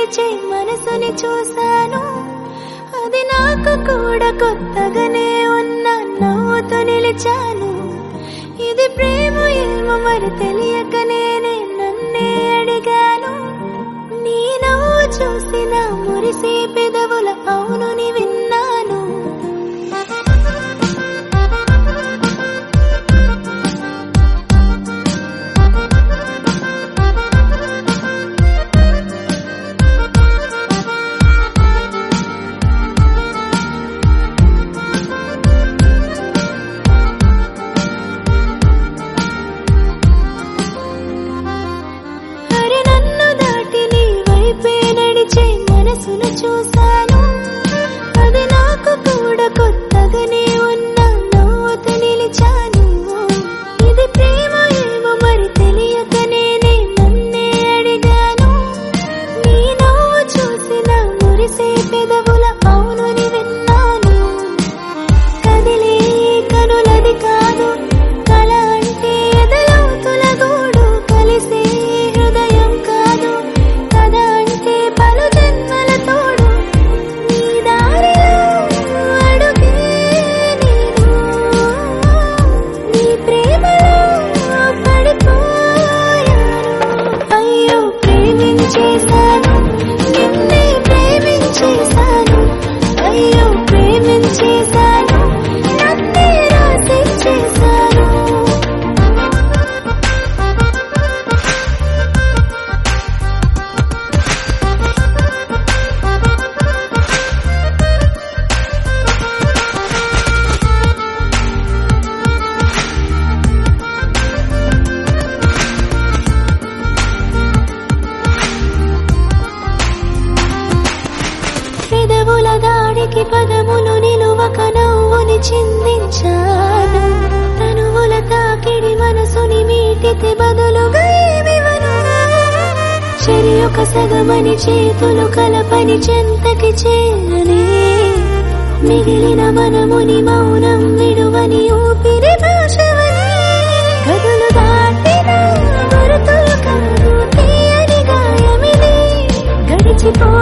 నడిచే మనసుని చూశాను అది నాకు కూడా కొత్తగానే ఉన్న నవ్వుతో నిలిచాను ఇది ప్రేమ ఏమో మరి తెలియక నేనే నన్నే అడిగాను నీ నవ్వు చూసిన మురిసే పెదవుల అవునుని విన్నాను అరే నన్ను దాటి నీ వైపే నడిచే మనసును చూశాను అది నాకు కూడా కొత్తగానే ఉన్న నవ్వుతూ నిలిచాను ఇది ప్రేమ ఏమో మరి తెలియక నేనే నన్నే అడిగాను నీ నవ్వు చూసిన మురిసే పెదవుల అవునుని విన్నాను కదిలే కనులది కాదు కల అంటే ఎదలోతుల గూడు కలిసే హృదయం కాదు కథ అంటే పలు జన్మల తోడు నీ దారిలో అడుగే నేను నీ ప్రేమలో పడిపోయాను అయ్యో ప్రేమించేశాను నిన్నే ప్రేమించేశాను అయ్యో ప్రేమించేశాను నన్నే రాసిచ్చేశాను పెదవుల దాడికి పదములు నిలువక నవ్వుని చిందించాను తనువుల తాకిడి మనసుని మీటితే బదులుగా ఏమివను చెరి ఒక సగమని చేతులు కలపని చెంతకి చేరనే మిగిలిన మనముని మౌనం విడువని ఊపిరి భాషవని గదులు దాటిన గురుతులు కాదు తీయని గాయమిది గడిచిపో